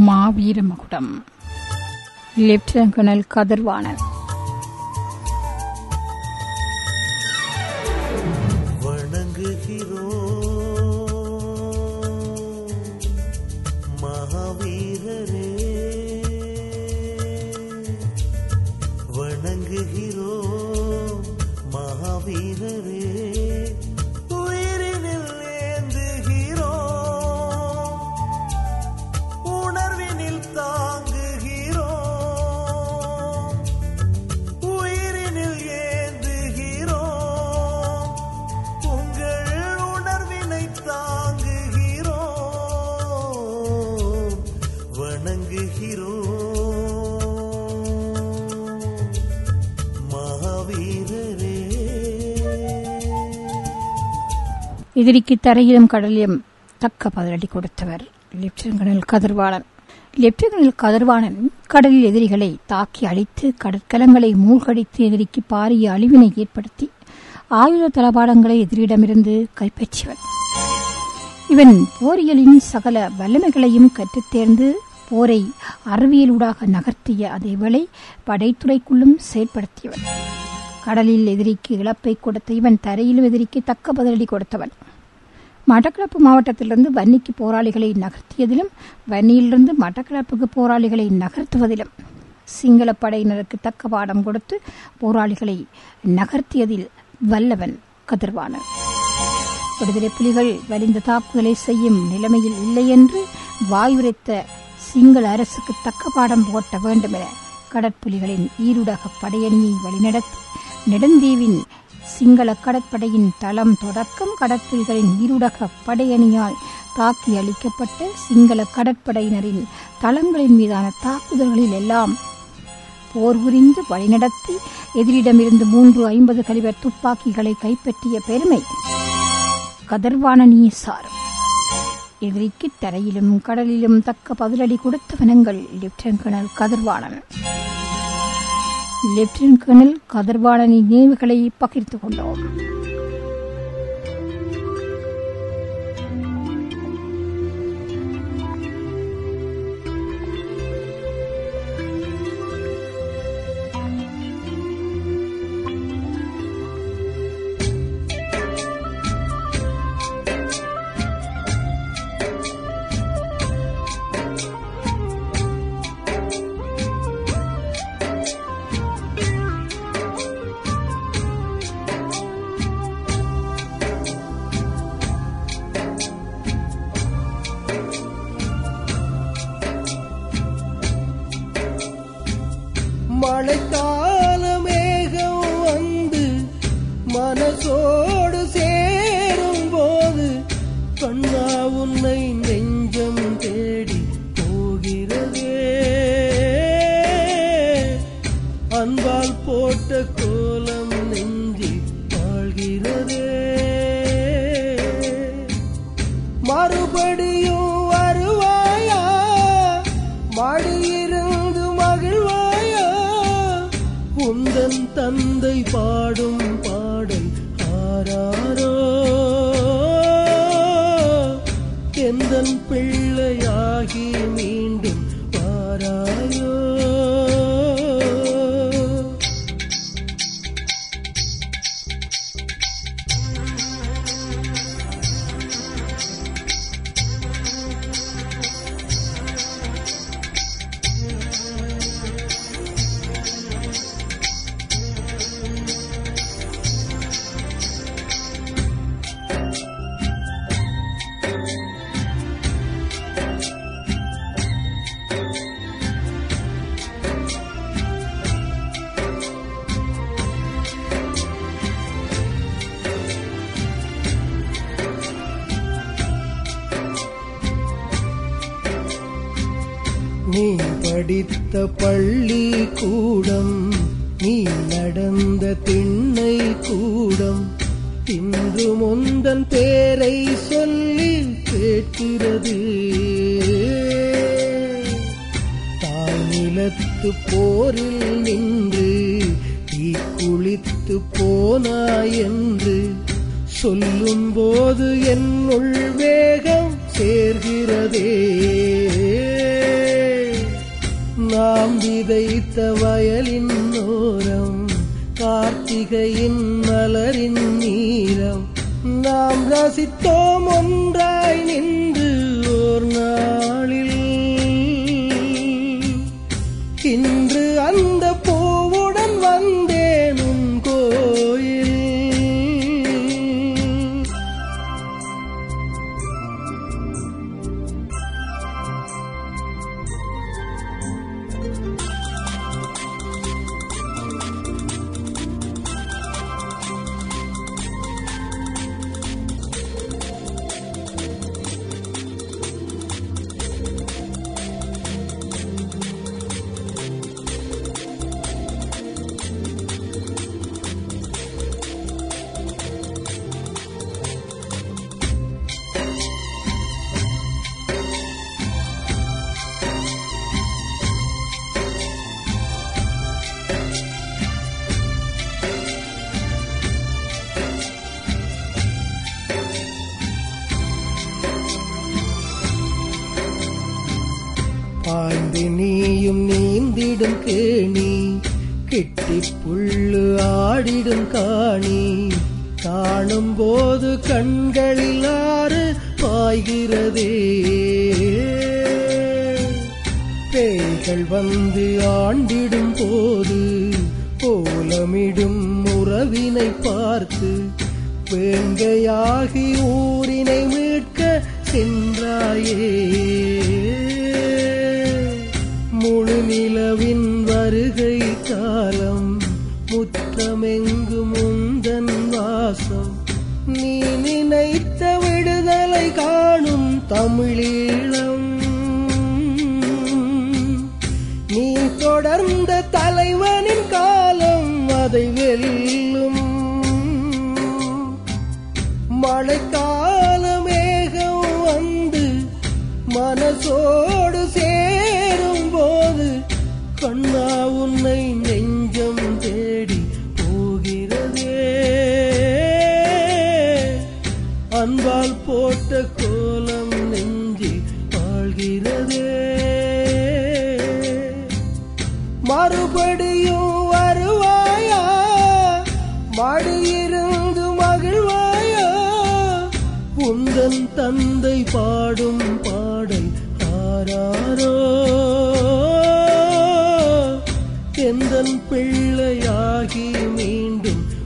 மாவீர மகுடம் lieutenant colonel கதிர்வாணன் வணங்குகிறோம் மகாவீரரே வணங்குகிறோம் மகாவீரரே உயிரினில் ஏந்துகிறோம் உணர்வினில் தாங்குகிறோம் உயிரினில் ஏந்துகிறோம் உங்கள் உணர்வினை தாங்குகிறோம் வணங்குகிறோம் மகாவீரரே எதிரிக்கு தரையிலும் கடலிலும் தக்க பதிலடி கொடுத்தவர் lieutenant colonel Kathirvanan lieutenant colonel Kathirvanan கடலில் எதிரிகளை தாக்கி அழித்து கடற்கலங்களை மூழ்கடித்து எதிரிக்கு பாரிய அழிவினை ஏற்படுத்தி ஆயுத தளபாடங்களை எதிரிடமிருந்து கைப்பற்றியவன் இவன் போரியலின் சகல வல்லமைகளையும் கற்றுத் தேர்ந்து போரை அறிவியலூடாக நகர்த்திய அதேவேளை படைத்துறைக்குள்ளும் செயற்படுத்தியவன் கடலில் எதிரிக்கு இழப்பை கொடுத்த இவன் தரையிலும் எதிரிக்கு தக்க பதிலடி கொடுத்தவன் மட்டக்களப்பு மாவட்டத்திலிருந்து வன்னிக்கு போராளிகளை நகர்த்தியதிலும் வன்னியிலிருந்து மட்டக்களப்புக்கு போராளிகளை நகர்த்துவதிலும் சிங்கள படையினருக்கு தக்க பாடம் கொடுத்து போராளிகளை நகர்த்தியதில் வல்லவன் கதிர்வாணன் விடுதலை புலிகள் வலிந்த தாக்குதலை செய்யும் நிலைமையில் இல்லை என்று வாயுரைத்த சிங்கள அரசுக்கு தக்க பாடம் போட்ட வேண்டும் என கடற்புலிகளின் ஈருடக படையணியை வழிநடத்தி நெடுந்தீவின் சிங்கள கடற்படையின் தளம் தொடக்கம் கடற்புலிகளின் ஈருடக படையணியால் தாக்கி அளிக்கப்பட்ட சிங்கள கடற்படையினரின் தளங்களின் மீதான தாக்குதல்களில் எல்லாம் போர் புரிந்து வழிநடத்தி எதிரிடமிருந்து மூன்று ஐம்பது கலிவர் துப்பாக்கிகளை கைப்பற்றிய பெருமை கதர்வானனிய சாரும் எதிரிக்கு தரையிலும் கடலிலும் தக்க பதிலடி கொடுத்த வனங்கள் lieutenant colonel Kathirvanan lieutenant colonel கதிர்வாணனின் நினைவுகளை பகிர்ந்து கொண்டோம் மழைக்கால மேகம் வந்து மனசோடு சேரும் போது கண்ணா உன்னை நெஞ்சம் தேடி போகிறதே அன்பால் போட்ட கோலம் நெஞ்சி வாழ்கிறதே மறுபடியும் வருவாயா மடியிருந்து மகிழ்வாயா உந்தன் தந்தை பாடும் பாடல் ஆராரோ எந்தன் பிள்ளையாகி மீண்டும் வாராயோ நீ படித்த பள்ளி கூடம் நீ நடந்த திண்ணை கூடம் இன்று முந்தன் பேரை சொல்லி கேட்கிறது தாய் நிலத்து போரில் நின்று தீ குளித்து போனாய் என்று சொல்லும்போது என்னுள் வேகம் சேர்கிறதே நாம் விதைத்த வயலின் ஓரம் கார்த்திகையின் மலரின் நீரம் நாம் ரசித்தோம் ஒன்றாய் நின்று ஓர் நாளில் இன்று அந்த பூவுடன் வந்தேன் உன் கோயில் பாய்ந்து நீயும் நீந்திடும் கேணி கெட்டி புல்லு ஆடிடும் காணி காணும் போது கண்களில் ஆறு பாய்கிறதே பேய்கள் வந்து ஆண்டிடும் போது கோலமிடும் உறவினை பார்த்து வேங்கையாகி ஊரினை மீட்க சென்றாயே முழு நிலவின் வருகை காலம் முற்றமெங்கும் முந்தன் வாசம் நீ நினைத்த விடுதலை காணும் தமிழீழம் நீ தொடர்ந்த தலைவனின் காலம் அதை வெல்லும் மழைக்கால மேகம் வந்து மனசோடு சேரும் போது கண்ணா உன்னை நெஞ்சம் தேடி போகிறதே அன்பால் போட்ட கோலம் நெஞ்சி வாழ்கிறதே மறுபடியும் வருவாயா மடியிருந்து மகிழ்வாயா உந்தன் தந்தை பாடும் பாடல் ஆராரோ எந்தன் பிள்ளையாகி மீண்டும்